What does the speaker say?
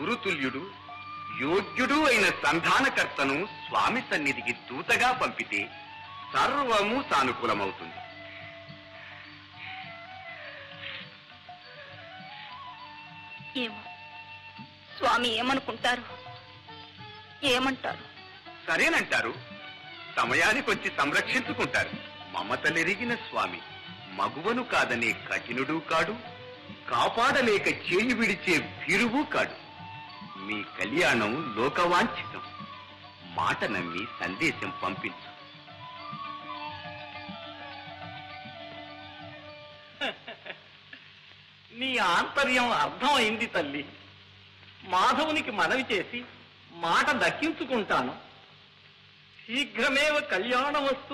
గురుతుల్యుడు యోగ్యుడు అయిన సంధానకర్తను స్వామి సన్నిధికి దూతగా పంపితే సర్వము సానుకూలమవుతుంది ఏమో స్వామి ఏమనుకుంటారు ఏమంటారు సరేనంటారు సమయానికి వచ్చి సంరక్షించుకుంటారు మమతలెరిగిన స్వామి మగువను కాదనే కఠినుడు కాడు కాపాడలేక చేయి విడిచే భీరువు కాడు మీ కళ్యాణం లోకవాంఛితం మాట నమ్మి సందేశం పంపించు నీ ఆంతర్యం అర్థమైంది తల్లి మాధవునికి మనవి చేసి మాట దక్కించుకుంటాను శీఘ్రమేవ కళ్యాణ వస్తు